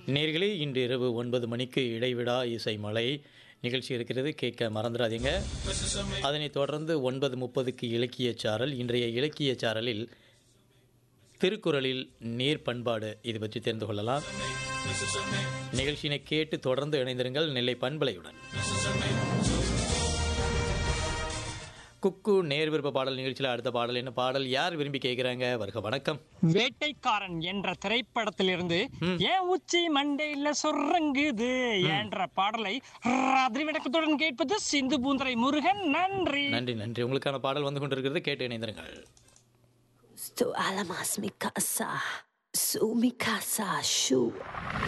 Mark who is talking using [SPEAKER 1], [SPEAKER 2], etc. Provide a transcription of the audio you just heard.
[SPEAKER 1] நேர்களே இன்று இரவு ஒன்பது மணிக்கு இடைவிடா இசை மலை நிகழ்ச்சி இருக்கிறது கேட்க மறந்துடாதீங்க அதனைத் தொடர்ந்து ஒன்பது முப்பதுக்கு இலக்கிய சாரல் இன்றைய இலக்கிய சாரலில் திருக்குறளில் நீர் பண்பாடு இது பற்றி தெரிந்து கொள்ளலாம் நிகழ்ச்சியினை கேட்டு தொடர்ந்து இணைந்திருங்கள் நெல்லை பண்பலையுடன் குக்கு நேர் விருப்ப பாடல் நிகழ்ச்சியில் அடுத்த பாடல் என்ன பாடல் யார் விரும்பி கேட்குறாங்க வருக வணக்கம்
[SPEAKER 2] வேட்டைக்காரன் என்ற திரைப்படத்திலிருந்து ஏன் உச்சி மண்டையில சொர்றங்குது என்ற பாடலை ராத்திரி விளக்கத்துடன் கேட்பது சிந்து பூந்தரை முருகன் நன்றி
[SPEAKER 1] நன்றி நன்றி உங்களுக்கான பாடல் வந்து கொண்டிருக்கிறது கேட்டு இணைந்திருங்கள்
[SPEAKER 3] Tu alamas mi casa, su mi casa, shu.